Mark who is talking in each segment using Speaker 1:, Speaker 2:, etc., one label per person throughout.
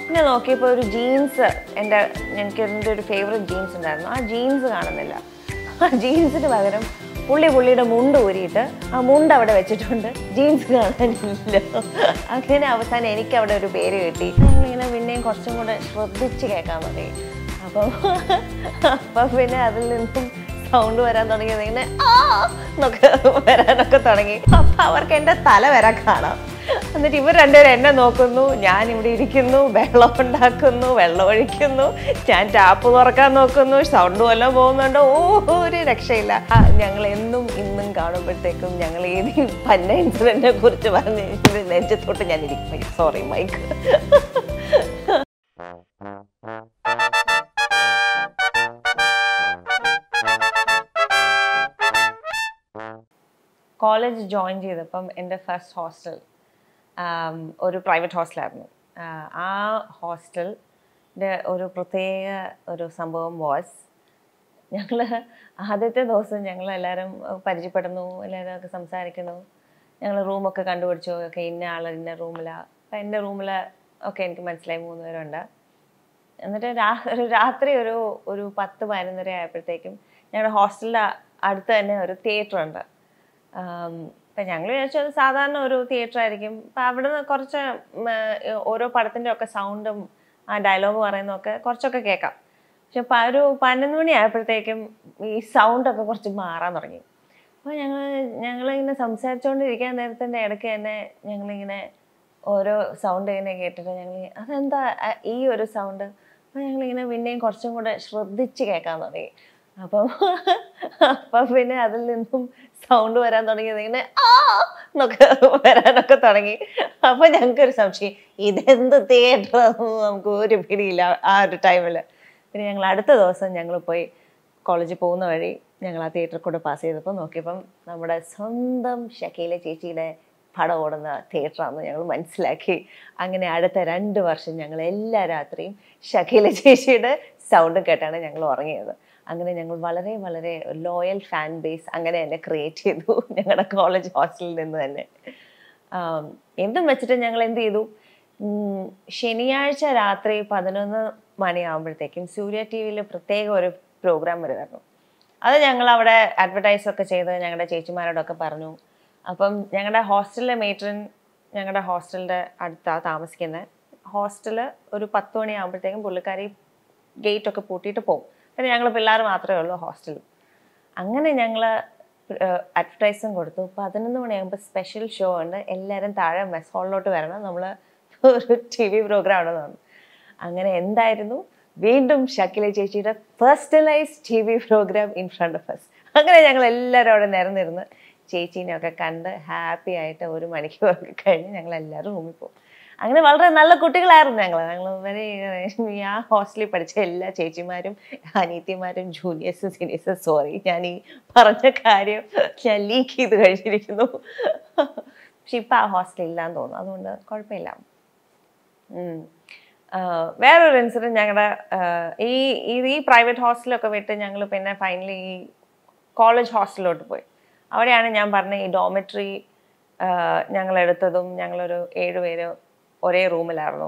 Speaker 1: പിന്നെ നോക്കിയപ്പോൾ ഒരു ജീൻസ് എൻ്റെ എനിക്ക് എൻ്റെ ഒരു ഫേവറേറ്റ് ജീൻസ് ഉണ്ടായിരുന്നു ആ ജീൻസ് കാണുന്നില്ല ആ ജീൻസിന് പകരം പുള്ളി പുള്ളിയുടെ മുണ്ട് ഊരിയിട്ട് ആ മുണ്ട് അവിടെ വെച്ചിട്ടുണ്ട് ജീൻസ് കാണാനില്ല അങ്ങനെ അവസാനം എനിക്ക് അവിടെ ഒരു പേര് കിട്ടി ഇങ്ങനെ പിന്നെയും കുറച്ചും കൂടെ ശ്രദ്ധിച്ച് കേൾക്കാൻ മതി അപ്പം അപ്പം പിന്നെ അതിൽ നിന്നും സൗണ്ട് വരാൻ തുടങ്ങിയത് ഇങ്ങനെ ആ എന്നൊക്കെ വരാനൊക്കെ തുടങ്ങി അപ്പം അവർക്ക് എൻ്റെ തല വരാൻ കാണാം എന്നിട്ട് ഇവർ രണ്ടുപേരും എന്നെ നോക്കുന്നു ഞാൻ ഇവിടെ ഇരിക്കുന്നു വെള്ളം ഉണ്ടാക്കുന്നു വെള്ളം ഒഴിക്കുന്നു ഞാൻ ടാപ്പ് തുറക്കാൻ നോക്കുന്നു സൗണ്ട് വല്ലതും പോകുന്നുണ്ടോ ഓ ഒരു രക്ഷയില്ല ആ, ഞങ്ങൾ എന്നും ഇന്നും കാണുമ്പോഴത്തേക്കും ഞങ്ങൾ ഏത് ഈ പന്ന ഇൻസിഡന്റിനെ കുറിച്ച് പറഞ്ഞ് നെഞ്ചത്തോട്ട് ഞാൻ ഇരിക്കും സോറി മൈക്ക് കോളേജ് ജോയിൻ ചെയ്തപ്പം എൻ്റെ ഫസ്റ്റ് ഹോസ്റ്റൽ ഒരു പ്രൈവറ്റ് ഹോസ്റ്റലായിരുന്നു ആഹ് ആ ഹോസ്റ്റലിൻ്റെ ഒരു പ്രത്യേക ഒരു സംഭവം വാസ് ഞങ്ങൾ ആദ്യത്തെ ദിവസം ഞങ്ങൾ എല്ലാവരും പരിചയപ്പെടുന്നു എല്ലാവരും ഒക്കെ സംസാരിക്കുന്നു ഞങ്ങൾ റൂമൊക്കെ കണ്ടുപിടിച്ചു ഒക്കെ ഇന്ന ആൾ ഇന്ന റൂമിലാണ് അപ്പം എൻ്റെ റൂമിൽ ഒക്കെ എനിക്ക് മനസ്സിലായി മൂന്ന് പേരുണ്ട് എന്നിട്ട് രാ ഒരു രാത്രി ഒരു ഒരു പത്ത് പതിനൊന്നര ആയപ്പോഴത്തേക്കും ഞങ്ങളുടെ ഹോസ്റ്റലിൻ്റെ അടുത്ത് തന്നെ ഒരു തിയേറ്റർ ഉണ്ട് ആം, ഇപ്പം ഞങ്ങൾ വിചാരിച്ചു അത് സാധാരണ ഒരു തിയേറ്റർ ആയിരിക്കും അപ്പം അവിടെ നിന്ന് കുറച്ച് ഉം, ഏർ, ഓരോ പടത്തിൻ്റെ ഒക്കെ സൗണ്ടും ആ ഡയലോഗ് പറയുന്നതൊക്കെ കുറച്ചൊക്കെ കേൾക്കാം പക്ഷെ പ- ഒരു പതിനൊന്ന് മണി ആയപ്പോഴത്തേക്കും ഈ സൗണ്ടൊക്കെ കുറച്ച് മാറാൻ തുടങ്ങി അപ്പോൾ ഞങ്ങൾ ഞങ്ങളിങ്ങനെ സംസാരിച്ചുകൊണ്ടിരിക്കാൻ നേരത്തിൻ്റെ ഇടയ്ക്ക് തന്നെ ഞങ്ങളിങ്ങനെ ഓരോ സൗണ്ട് ഇങ്ങനെ കേട്ടിട്ട് ഞങ്ങൾ അതെന്താ ആ, ഈ ഒരു സൗണ്ട് അപ്പോൾ ഞങ്ങളിങ്ങനെ പിന്നെയും കുറച്ചും കൂടെ ശ്രദ്ധിച്ച് കേൾക്കാൻ തുടങ്ങി അപ്പം അപ്പം പിന്നെ അതിൽ നിന്നും സൗണ്ട് വരാൻ തുടങ്ങിയത് ഇങ്ങനെ ആ എന്നൊക്കെ വരാനൊക്കെ തുടങ്ങി അപ്പം ഞങ്ങൾക്കൊരു സംശയം ഇതെന്ത് തിയേറ്റർ നമുക്ക് ഒരു പിടിയില്ല ആ ഒരു ടൈമിൽ പിന്നെ ഞങ്ങൾ അടുത്ത ദിവസം ഞങ്ങൾ പോയി കോളേജിൽ പോകുന്ന വഴി ഞങ്ങൾ ആ തിയേറ്ററിൽ കൂടെ പാസ് ചെയ്തപ്പോൾ നോക്കിയപ്പം നമ്മുടെ സ്വന്തം ഷക്കീല ചേച്ചിയുടെ പടം ഓടുന്ന തിയേറ്ററാണെന്ന് ഞങ്ങൾ മനസ്സിലാക്കി അങ്ങനെ അടുത്ത രണ്ട് വർഷം ഞങ്ങൾ എല്ലാ രാത്രിയും ഷക്കീല ചേച്ചിയുടെ സൗണ്ട് കേട്ടാണ് ഞങ്ങൾ ഉറങ്ങിയത് അങ്ങനെ ഞങ്ങൾ വളരെ വളരെ ലോയൽ ഫാൻ ബേസ് അങ്ങനെ തന്നെ ക്രിയേറ്റ് ചെയ്തു ഞങ്ങളുടെ കോളേജ് ഹോസ്റ്റലിൽ നിന്ന് തന്നെ ആം, എന്തും വെച്ചിട്ട് ഞങ്ങൾ എന്ത് ചെയ്തു ഉം, ശനിയാഴ്ച രാത്രി പതിനൊന്ന് മണിയാകുമ്പോഴത്തേക്കും സൂര്യ ടി വിയിൽ പ്രത്യേക ഒരു പ്രോഗ്രാം വരുമായിരുന്നു അത് ഞങ്ങൾ അവിടെ അഡ്വർടൈസ് ഒക്കെ ചെയ്ത് ഞങ്ങളുടെ ചേച്ചിമാരോടൊക്കെ പറഞ്ഞു അപ്പം ഞങ്ങളുടെ ഹോസ്റ്റലിലെ മേട്രൻ ഞങ്ങളുടെ ഹോസ്റ്റലിൻ്റെ അടുത്താണ് താമസിക്കുന്നത് ഹോസ്റ്റല് ഒരു പത്ത് മണിയാകുമ്പോഴത്തേക്കും പുള്ളിക്കാരി ഗേറ്റ് ഒക്കെ പൂട്ടിയിട്ട് പോകും പിന്നെ ഞങ്ങൾ പിള്ളേർ മാത്രമേ ഉള്ളൂ ഹോസ്റ്റലിൽ അങ്ങനെ ഞങ്ങൾ അഡ്വർടൈസും കൊടുത്തു പതിനൊന്ന് മണിയാകുമ്പോൾ സ്പെഷ്യൽ ഷോ ഉണ്ട് എല്ലാവരും താഴെ മെസ് ഹാളിലോട്ട് വരണം നമ്മൾ ഒരു ടി വി പ്രോഗ്രാം ഉണ്ടെന്ന് പറഞ്ഞു അങ്ങനെ എന്തായിരുന്നു വീണ്ടും ഷക്കില ചേച്ചിയുടെ personalise T V programme in front of us അങ്ങനെ ഞങ്ങൾ എല്ലാവരും അവിടെ നിരന്നിരുന്ന് ചേച്ചീനെയൊക്കെ കണ്ട് ഹാപ്പി ആയിട്ട് ഒരു മണിക്കൂറൊക്കെ കഴിഞ്ഞ് ഞങ്ങൾ എല്ലാവരും റൂമിൽ പോകും അങ്ങനെ വളരെ നല്ല കുട്ടികളായിരുന്നു ഞങ്ങൾ ഞങ്ങൾ വരെ ആ ഹോസ്റ്റലിൽ പഠിച്ച എല്ലാ ചേച്ചിമാരും അനീത്തിമാരും ജൂനിയേഴ്സും സീനിയേഴ്സും സോറി ഞാൻ ഈ പറഞ്ഞ കാര്യം ഞാൻ ലീക്ക് ചെയ്ത് കഴിഞ്ഞിരിക്കുന്നു പക്ഷെ ഇപ്പം ആ ഹോസ്റ്റൽ ഇല്ലാന്ന് തോന്നുന്നു അതുകൊണ്ട് കുഴപ്പമില്ല ഉം. ആഹ് വേറൊരു ഇൻസിഡൻറ്റ് ഞങ്ങളുടെ ഈ ഈ- ഈ പ്രൈവറ്റ് ഹോസ്റ്റലൊക്കെ വിട്ട് ഞങ്ങൾ പിന്നെ ഫൈനലി ഈ കോളേജ് ഹോസ്റ്റലിലോട്ട് പോയി അവിടെയാണ് ഞാൻ പറഞ്ഞ ഈ ഡോമെട്രി ഞങ്ങൾ എടുത്തതും ഞങ്ങളൊരു ഏഴുപേര് ഒരേ റൂമിലായിരുന്നു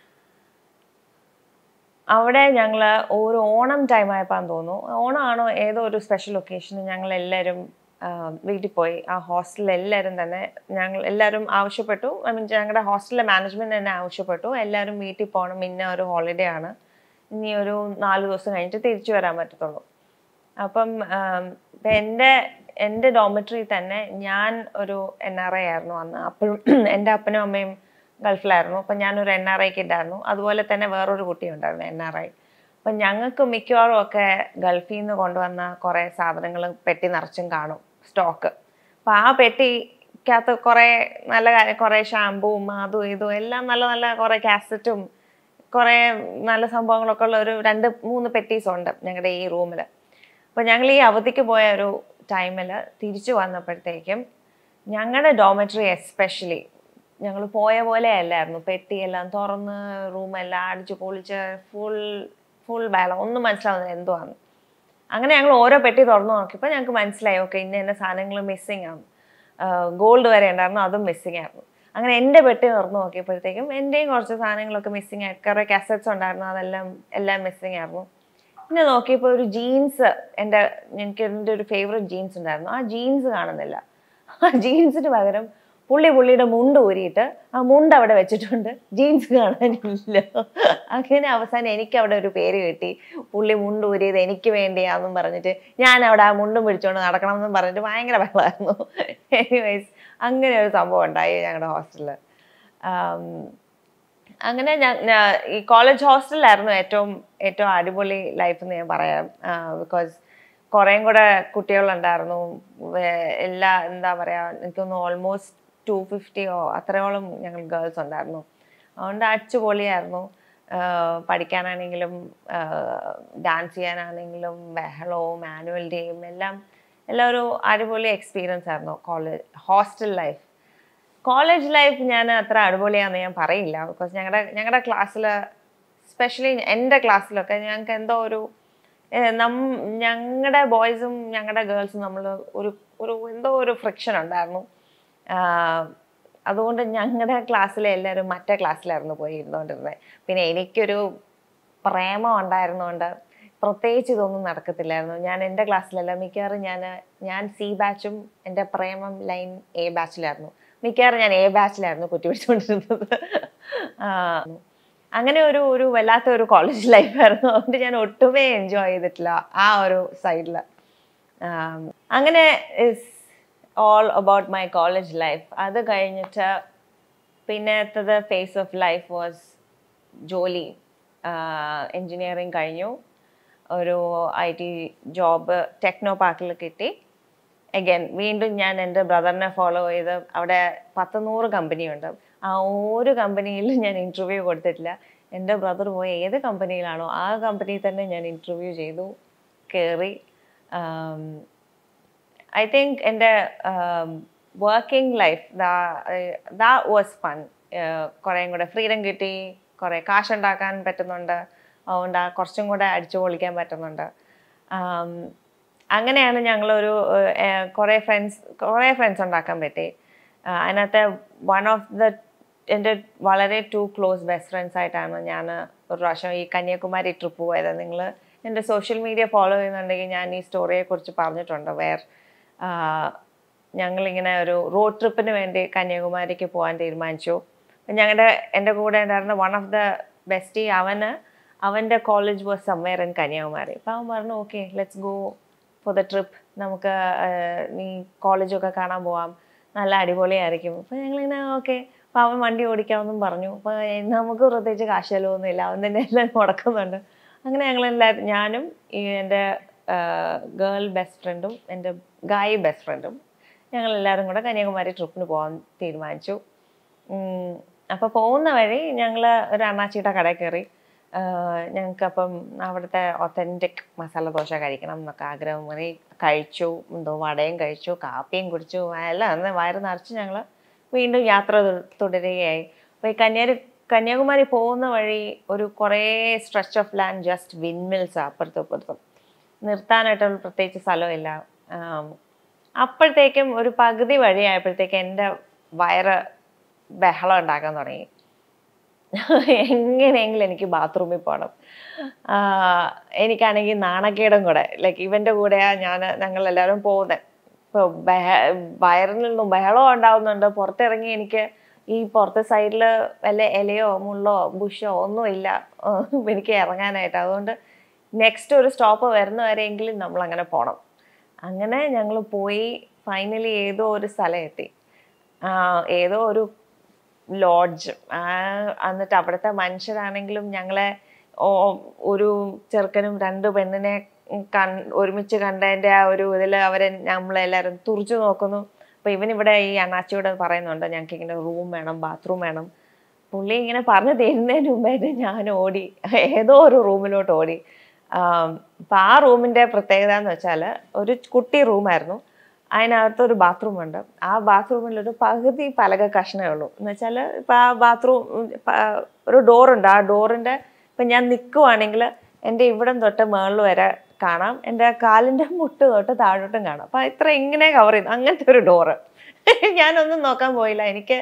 Speaker 1: അവിടെ ഞങ്ങൾ ഒരു ഓണം ടൈം ആയപ്പോൾ തോന്നുന്നു ഓണമാണോ ഏതോ ഒരു സ്പെഷ്യൽ ഒക്കേഷന് ഞങ്ങൾ എല്ലാവരും വീട്ടിൽ പോയി ആ ഹോസ്റ്റലിൽ എല്ലാവരും തന്നെ ഞങ്ങൾ എല്ലാവരും ആവശ്യപ്പെട്ടു ഐ മീൻ ഞങ്ങളുടെ ഹോസ്റ്റലിലെ മാനേജ്മെൻറ്റ് തന്നെ ആവശ്യപ്പെട്ടു എല്ലാവരും വീട്ടിൽ പോകണം ഇന്ന ഒരു ഹോളിഡേ ആണ് ഇനി ഒരു നാല് ദിവസം കഴിഞ്ഞിട്ട് തിരിച്ചു വരാൻ പറ്റത്തുള്ളൂ അപ്പം ആം, ഇപ്പം എൻ്റെ എൻ്റെ ഡോമിറ്ററി തന്നെ ഞാൻ ഒരു എൻ ആർ ഐ ആയിരുന്നു അന്ന് അപ്പോഴും എൻ്റെ അപ്പനും അമ്മയും ഗൾഫിലായിരുന്നു അപ്പം ഞാനൊരു എൻ ആർ ഐ കിഡായിരുന്നു അതുപോലെ തന്നെ വേറൊരു കുട്ടി ഉണ്ടായിരുന്നു എൻ ആർ ഐ അപ്പം ഞങ്ങൾക്ക് മിക്കവാറും ഒക്കെ ഗൾഫിൽ നിന്ന് കൊണ്ടുവന്ന കുറേ സാധനങ്ങൾ പെട്ടി നിറച്ചും കാണും സ്റ്റോക്ക് അപ്പം ആ പെട്ടിക്കകത്ത് കുറേ നല്ല കാര്യം കുറേ ഷാമ്പുവും അതും ഇതും എല്ലാം നല്ല നല്ല കുറേ കാസറ്റും കുറേ നല്ല സംഭവങ്ങളൊക്കെ ഉള്ള ഒരു രണ്ട് മൂന്ന് പെട്ടീസ് ഉണ്ട് ഞങ്ങളുടെ ഈ റൂമിൽ അപ്പോൾ ഞങ്ങൾ ഈ അവധിക്ക് പോയ ഒരു ടൈമിൽ തിരിച്ചു വന്നപ്പോഴത്തേക്കും ഞങ്ങളുടെ ഡോമെട്രി എസ്പെഷ്യലി ഞങ്ങൾ പോയ പോലെ അല്ലായിരുന്നു പെട്ടിയെല്ലാം തുറന്ന് റൂമെല്ലാം അടിച്ച് പൊളിച്ച് ഫുൾ ഫുൾ ബാലം ഒന്നും മനസ്സിലാവുന്നില്ല എന്തുവാന്ന് അങ്ങനെ ഞങ്ങൾ ഓരോ പെട്ടി തുറന്നു നോക്കിയപ്പോൾ ഞങ്ങൾക്ക് മനസ്സിലായി ഓക്കെ ഇന്ന ഇന്ന സാധനങ്ങൾ മിസ്സിങ് ആണ് ഗോൾഡ് വരെ ഉണ്ടായിരുന്നു അതും മിസ്സിങ് ആയിരുന്നു അങ്ങനെ എൻ്റെ പെട്ടി തുറന്നു നോക്കിയപ്പോഴത്തേക്കും എൻ്റെയും കുറച്ച് സാധനങ്ങളൊക്കെ മിസ്സിങ് ആയി കുറേ കാസറ്റ്സ് ഉണ്ടായിരുന്നു അതെല്ലാം എല്ലാം മിസ്സിങ് ആയിരുന്നു പിന്നെ നോക്കിയപ്പോൾ ഒരു ജീൻസ് എൻ്റെ എനിക്ക് എൻ്റെ ഒരു ഫേവറേറ്റ് ജീൻസ് ഉണ്ടായിരുന്നു ആ ജീൻസ് കാണുന്നില്ല ആ ജീൻസിന് പകരം പുള്ളി പുള്ളിയുടെ മുണ്ട് ഊരിയിട്ട് ആ മുണ്ട് അവിടെ വെച്ചിട്ടുണ്ട് ജീൻസ് കാണാനില്ല അങ്ങനെ അവസാനം എനിക്ക് അവിടെ ഒരു പേര് കിട്ടി പുള്ളി മുണ്ട് ഊരിയത് എനിക്ക് വേണ്ടിയാന്നും പറഞ്ഞിട്ട് ഞാൻ അവിടെ ആ മുണ്ടും പിടിച്ചുകൊണ്ട് നടക്കണം എന്നും പറഞ്ഞിട്ട് ഭയങ്കര ബഹളമായിരുന്നു എനിവൈസ് അങ്ങനെ ഒരു സംഭവം ഉണ്ടായി ഞങ്ങളുടെ ഹോസ്റ്റലിൽ അങ്ങനെ ഞാൻ ഞാ- ഈ കോളേജ് ഹോസ്റ്റലിലായിരുന്നു ഏറ്റവും ഏറ്റവും അടിപൊളി ലൈഫ് എന്ന് ഞാൻ പറയാം ബിക്കോസ് കുറേയും കൂടെ കുട്ടികളുണ്ടായിരുന്നു വേ- എല്ലാ എന്താ പറയുക എനിക്കൊന്ന് ഓൾമോസ്റ്റ് ടു ഫിഫ്റ്റിയോ അത്രയോളം ഞങ്ങൾ ഗേൾസ് ഉണ്ടായിരുന്നു അതുകൊണ്ട് അടിച്ചുപൊളിയായിരുന്നു ആഹ് പഠിക്കാനാണെങ്കിലും ഡാൻസ് ചെയ്യാനാണെങ്കിലും ബഹളവും ആനുവൽ ഡേയും എല്ലാം എല്ലാം ഒരു അടിപൊളി എക്സ്പീരിയൻസ് ആയിരുന്നു college hostel life college life ഞാൻ അത്ര അടിപൊളിയാണെന്ന് ഞാൻ പറയില്ല ബിക്കോസ് ഞങ്ങളുടെ ഞങ്ങളുടെ ക്ലാസ്സിൽ സ്പെഷ്യലി എൻ്റെ ക്ലാസ്സിലൊക്കെ ഞങ്ങൾക്ക് എന്തോ ഒരു ഞങ്ങളുടെ ബോയ്സും ഞങ്ങളുടെ ഗേൾസും നമ്മൾ ഒരു ഒരു എന്തോ ഒരു ഫ്രിക്ഷൻ ഉണ്ടായിരുന്നു ആഹ് അതുകൊണ്ട് ഞങ്ങളുടെ ക്ലാസ്സിലെ എല്ലാവരും മറ്റേ ക്ലാസ്സിലായിരുന്നു പോയി ഇരുന്നുകൊണ്ടിരുന്നത് പിന്നെ എനിക്കൊരു പ്രേമം ഉണ്ടായിരുന്നുകൊണ്ട് പ്രത്യേകിച്ച് ഇതൊന്നും നടക്കത്തില്ലായിരുന്നു ഞാൻ എൻ്റെ ക്ലാസ്സിലല്ല മിക്കവാറും ഞാൻ ഞാൻ സി ബാച്ചും എൻ്റെ പ്രേമം ലൈൻ എ ബാച്ചിലായിരുന്നു മിക്കവാറും ഞാൻ എ ബാച്ചിലായിരുന്നു കുറ്റി പിടിച്ചുകൊണ്ടിരുന്നത് ആ, അങ്ങനെ ഒരു ഒരു വല്ലാത്ത ഒരു കോളേജ് ലൈഫായിരുന്നു അതുകൊണ്ട് ഞാൻ ഒട്ടുമേ എൻജോയ് ചെയ്തിട്ടില്ല ആ ഒരു സൈഡിൽ അങ്ങനെ is all about my college life അത് കഴിഞ്ഞിട്ട് പിന്നത്തത് ഫേസ് ഓഫ് ലൈഫ് വാസ് ജോലി എൻജിനീയറിങ് കഴിഞ്ഞു ഒരു ഐ ടി ജോബ് ടെക്നോ പാർക്കിൽ കിട്ടി അഗൈൻ വീണ്ടും ഞാൻ എൻ്റെ ബ്രദറിനെ ഫോളോ ചെയ്ത് അവിടെ പത്ത് നൂറ് കമ്പനിയുണ്ട് ആ ഒരു കമ്പനിയിലും ഞാൻ ഇൻ്റർവ്യൂ കൊടുത്തിട്ടില്ല എൻ്റെ ബ്രദർ പോയ ഏത് കമ്പനിയിലാണോ ആ കമ്പനിയിൽ തന്നെ ഞാൻ ഇൻ്റർവ്യൂ ചെയ്തു കയറി ഐ തിങ്ക് എൻ്റെ working life that was fun കുറേയും കൂടെ ഫ്രീഡം കിട്ടി കുറേ കാശുണ്ടാക്കാൻ പറ്റുന്നുണ്ട് അതുകൊണ്ട് ആ കുറച്ചും കൂടെ അടിച്ചു പൊളിക്കാൻ പറ്റുന്നുണ്ട് ആം, അങ്ങനെയാണ് ഞങ്ങളൊരു ഏഹ്, കുറേ ഫ്രണ്ട്സ് കുറേ ഫ്രണ്ട്സ് ഉണ്ടാക്കാൻ പറ്റി ആ, അതിനകത്തെ വൺ ഓഫ് ദ എൻ്റെ വളരെ ടു ക്ലോസ് ബെസ്റ്റ് ഫ്രണ്ട്സ് ആയിട്ടാണ് ഞാൻ ഒരു പ്രാവശ്യം ഈ കന്യാകുമാരി ട്രിപ്പ് പോയത് നിങ്ങൾ എൻ്റെ സോഷ്യൽ മീഡിയ ഫോളോ ചെയ്യുന്നുണ്ടെങ്കിൽ ഞാൻ ഈ സ്റ്റോറിയെക്കുറിച്ച് പറഞ്ഞിട്ടുണ്ട് വേർ ഞങ്ങളിങ്ങനെ ഒരു റോഡ് ട്രിപ്പിന് വേണ്ടി കന്യാകുമാരിക്ക് പോകാൻ തീരുമാനിച്ചു അപ്പം ഞങ്ങളുടെ എൻ്റെ കൂടെ ഉണ്ടായിരുന്ന വൺ ഓഫ് ദ ബെസ്റ്റി അവന് അവൻ്റെ college was somewhere in Kanyakumari അപ്പം അവൻ പറഞ്ഞു okay let's go for the trip നമുക്ക് ആഹ്, നീ കോളേജൊക്കെ കാണാൻ പോവാം നല്ല അടിപൊളിയായിരിക്കും അപ്പം ഞങ്ങളിങ്ങനെ ഓക്കെ അപ്പം അവൻ വണ്ടി ഓടിക്കാമെന്നും പറഞ്ഞു അപ്പോൾ നമുക്ക് പ്രത്യേകിച്ച് കാശ് ചെലവൊന്നുമില്ല അവൻ തന്നെ എല്ലാം മുടക്കുന്നുണ്ട് അങ്ങനെ ഞങ്ങളെല്ലാവരും ഞാനും ഈ എൻ്റെ ഗേൾ ബെസ്റ്റ് ഫ്രണ്ടും എൻ്റെ ഗായ് ബെസ്റ്റ് ഫ്രണ്ടും ഞങ്ങളെല്ലാവരും കൂടെ കന്യാകുമാരി ട്രിപ്പിന് പോകാൻ തീരുമാനിച്ചു അപ്പോൾ പോകുന്ന വഴി ഞങ്ങൾ ഒരു അണ്ണാച്ചിയുടെ കടയിൽ കയറി ഞങ്ങൾക്കപ്പം അവിടുത്തെ ഒത്തൻറ്റിക് മസാല ദോശ കഴിക്കണം എന്നൊക്കെ ആഗ്രഹം മതി കഴിച്ചു എന്തോ വടയും കഴിച്ചു കാപ്പിയും കുടിച്ചു എല്ലാം അന്ന് വയറ് നിറച്ച് ഞങ്ങൾ വീണ്ടും യാത്ര തു- തുടരുകയായി അപ്പോൾ ഈ കന്യാകു കന്യാകുമാരി പോകുന്ന വഴി ഒരു കുറേ stretch of land just windmills അപ്പുറത്തും ഇപ്പുറത്തും നിർത്താനായിട്ടുള്ള പ്രത്യേകിച്ച് സ്ഥലമില്ല ആം, അപ്പോഴത്തേക്കും ഒരു പകുതി വഴിയായപ്പോഴത്തേക്ക് എൻ്റെ വയറ് ബഹളം ഉണ്ടാക്കാൻ തുടങ്ങി എങ്ങനെയെങ്കിലും എനിക്ക് ബാത്റൂമിൽ പോകണം ആഹ് എനിക്കാണെങ്കിൽ നാണക്കേടും കൂടെ ലൈക്ക് ഇവൻ്റെ കൂടെയാ ഞാൻ ഞങ്ങൾ എല്ലാവരും പോകുന്നത് ഇപ്പോൾ ബഹ വയറിൽ നിന്നും ബഹളം ഉണ്ടാവുന്നുണ്ട് പുറത്തിറങ്ങി എനിക്ക് ഈ പുറത്തെ സൈഡിൽ വല്ല ഇലയോ മുള്ളോ ബുഷോ ഒന്നുമില്ല ആഹ് എനിക്ക് ഇറങ്ങാനായിട്ട് അതുകൊണ്ട് നെക്സ്റ്റ് ഒരു സ്റ്റോപ്പ് വരുന്നവരെങ്കിലും നമ്മൾ അങ്ങനെ പോകണം അങ്ങനെ ഞങ്ങൾ പോയി ഫൈനലി ഏതോ ഒരു സ്ഥലം എത്തി ആഹ് ഏതോ ഒരു ലോഡ്ജ് എന്നിട്ട് അവിടുത്തെ മനുഷ്യരാണെങ്കിലും ഞങ്ങളെ ഓ- ഒരു ചെറുക്കനും രണ്ട് പെണ്ണിനെ കൺ ഒരുമിച്ച് കണ്ടതിൻ്റെ ആ ഒരു ഇതിൽ അവരെ നമ്മളെല്ലാവരും തുറച്ചു നോക്കുന്നു അപ്പോൾ ഇവനിവിടെ ഈ അണ്ണാച്ചിയോട് പറയുന്നുണ്ട് ഞങ്ങൾക്ക് ഇങ്ങനെ റൂം വേണം ബാത്റൂം വേണം പുള്ളി ഇങ്ങനെ പറഞ്ഞു തരുന്നതിന് മുമ്പായിട്ട് ഞാൻ ഓടി ഏതോ ഒരു റൂമിലോട്ട് ഓടി അപ്പം ആ റൂമിൻ്റെ പ്രത്യേകത എന്ന് വെച്ചാൽ ഒരു കുട്ടി റൂമായിരുന്നു അതിനകത്ത് ഒരു ബാത്റൂം ഉണ്ട് ആ ബാത്റൂമിൽ ഒരു പകുതി പലക കഷ്ണമേ ഉള്ളൂ എന്ന് വെച്ചാൽ ഇപ്പം ആ ബാത്റൂം ഒരു ഡോറുണ്ട് ആ ഡോറിൻ്റെ ഇപ്പം ഞാൻ നിൽക്കുവാണെങ്കിൽ എൻ്റെ ഇവിടം തൊട്ട് മുകളിൽ വരെ കാണാം എൻ്റെ കാലിൻ്റെ മുട്ട് തൊട്ട് താഴോട്ടും കാണാം അപ്പം ഇത്ര ഇങ്ങനെ കവർ ചെയ്യുന്നു അങ്ങനത്തെ ഒരു ഡോറ് ഞാനൊന്നും നോക്കാൻ പോയില്ല എനിക്ക്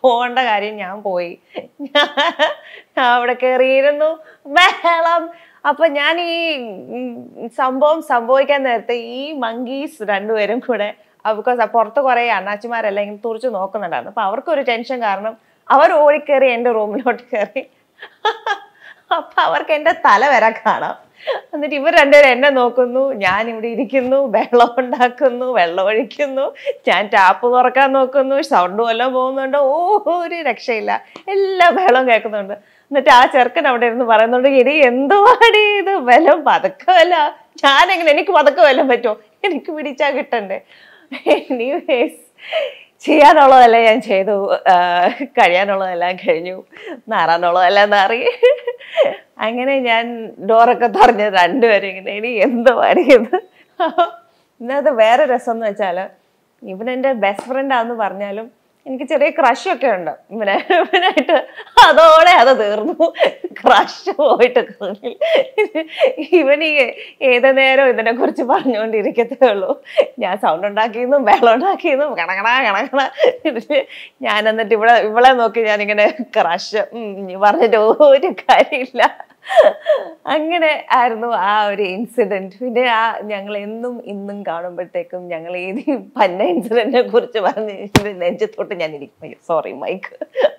Speaker 1: പോകേണ്ട കാര്യം ഞാൻ പോയി ഞാൻ അവിടെ കയറിയിരുന്നു ബഹളം അപ്പൊ ഞാൻ ഈ ഉം, സംഭവം സംഭവിക്കാൻ നേരത്തെ ഈ മങ്കീസ് രണ്ടുപേരും കൂടെ ബിക്കോസ് പുറത്ത് കുറെ അണ്ണാച്ചിമാരെല്ലാം ഇങ്ങനെ തുറച്ചു നോക്കുന്നുണ്ടായിരുന്നു അപ്പൊ അവർക്കൊരു ടെൻഷൻ കാരണം അവർ ഓടിക്കേറി എൻ്റെ റൂമിലോട്ട് കയറി അപ്പൊ അവർക്ക് എൻ്റെ തല വരെ കാണാം എന്നിട്ട് ഇവർ രണ്ടുപേരും എന്നെ നോക്കുന്നു ഞാൻ ഇവിടെ ഇരിക്കുന്നു വെള്ളം ഉണ്ടാക്കുന്നു വെള്ളം ഒഴിക്കുന്നു ഞാൻ ടാപ്പ് തുറക്കാൻ നോക്കുന്നു സൗണ്ട് വല്ലതും പോകുന്നുണ്ട് ഓ ഒരു രക്ഷയില്ല എല്ലാ വെള്ളം കേൾക്കുന്നുണ്ട് എന്നിട്ട് ആ ചെറുക്കൻ അവിടെ ഇരുന്ന് പറയുന്നുണ്ട് ഇടി എന്തുവാടി ഇത് ബലം പതക്കമല്ല ഞാനെങ്ങനെ എനിക്ക് പതക്കം വല്ലതും പറ്റുമോ എനിക്ക് പിടിച്ചാൽ കിട്ടണ്ടേ എനിവേസ് ചെയ്യാനുള്ളതെല്ലാം ഞാൻ ചെയ്തു ആ, കഴിയാനുള്ളതെല്ലാം കഴിഞ്ഞു നാറാനുള്ളതെല്ലാം നാറി അങ്ങനെ ഞാൻ ഡോറൊക്കെ തുറഞ്ഞ് രണ്ടുപേരും ഇങ്ങനെ ഇനി എന്ത് പണിയത് ഇന്നത് വേറെ രസം എന്ന് വെച്ചാൽ ഇവൻ എൻ്റെ ബെസ്റ്റ് ഫ്രണ്ടാന്ന് പറഞ്ഞാലും എനിക്ക് ചെറിയ ക്രഷൊക്കെ ഉണ്ട് ഇവനെ ഇവനായിട്ട് അതോടെ അത് തീർന്നു ക്രഷ് പോയിട്ട് തീർന്നില്ല. ഇവൻ ഈ ഏത് നേരം ഇതിനെ കുറിച്ച് പറഞ്ഞുകൊണ്ടിരിക്കത്തേ ഉള്ളൂ ഞാൻ സൗണ്ട് ഉണ്ടാക്കിയെന്നും വെള്ളം ഉണ്ടാക്കിയെന്നും കണക്കണ കണക്കണ എന്നിട്ട് ഞാൻ എന്നിട്ട് ഇവിടെ ഇവളെ നോക്കി ഞാനിങ്ങനെ ക്രഷ് പറഞ്ഞിട്ട് ഒരു കാര്യമില്ല അങ്ങനെ ആയിരുന്നു ആ ഒരു ഇൻസിഡന്റ് പിന്നെ ആ ഞങ്ങൾ എന്നും ഇന്നും കാണുമ്പോഴത്തേക്കും ഞങ്ങൾ ഏത് ഈ പന്ന ഇൻസിഡന്റിനെ കുറിച്ച് പറഞ്ഞ് ഇത് നെഞ്ചത്തോട്ട് ഞാൻ ഇരിക്കും സോറി മൈക്ക്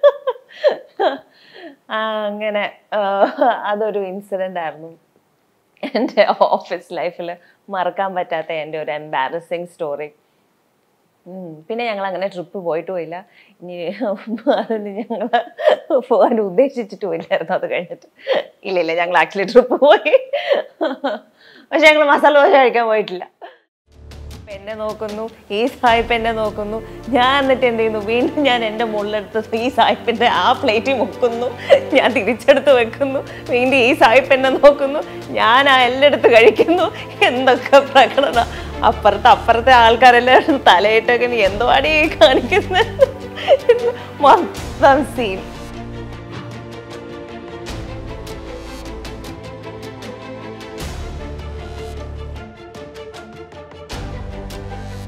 Speaker 1: ആ, അങ്ങനെ ആ, അതൊരു ഇൻസിഡന്റ് ആയിരുന്നു എൻ്റെ ഓഫീസ് ലൈഫിൽ മറക്കാൻ പറ്റാത്ത എൻ്റെ ഒരു എംബാരസിങ് സ്റ്റോറി ഉം. പിന്നെ ഞങ്ങൾ അങ്ങനെ ട്രിപ്പ് പോയിട്ടും ഇല്ല ഇനി അതിന് ഞങ്ങൾ പോകാൻ ഉദ്ദേശിച്ചിട്ടും ഇല്ലായിരുന്നു അത് കഴിഞ്ഞിട്ട് ഇല്ല ഇല്ല ഞങ്ങൾ ആക്ച്വലി ട്രിപ്പ് പോയി പക്ഷെ ഞങ്ങൾ മസാല ദോശ കഴിക്കാൻ പോയിട്ടില്ല ഇപ്പൊ എന്നെ നോക്കുന്നു ഈ സായിപ്പ് എന്നെ നോക്കുന്നു ഞാൻ എന്നിട്ട് എന്ത് ചെയ്യുന്നു വീണ്ടും ഞാൻ എൻ്റെ മുകളിലെടുത്ത് ഈ സായിപ്പിൻ്റെ ആ പ്ലേറ്റിൽ മുക്കുന്നു ഞാൻ തിരിച്ചെടുത്ത് വെക്കുന്നു വീണ്ടും ഈ സായിപ്പ് എന്നെ നോക്കുന്നു ഞാൻ ആ എല്ലായിടത്ത് കഴിക്കുന്നു എന്തൊക്കെ പ്രകടനം അപ്പുറത്ത് അപ്പുറത്തെ ആൾക്കാരെല്ലാം തലയിട്ടൊക്കെ നീ എന്തോ അടി കാണിക്കുന്നത് മൊത്തം സീൻ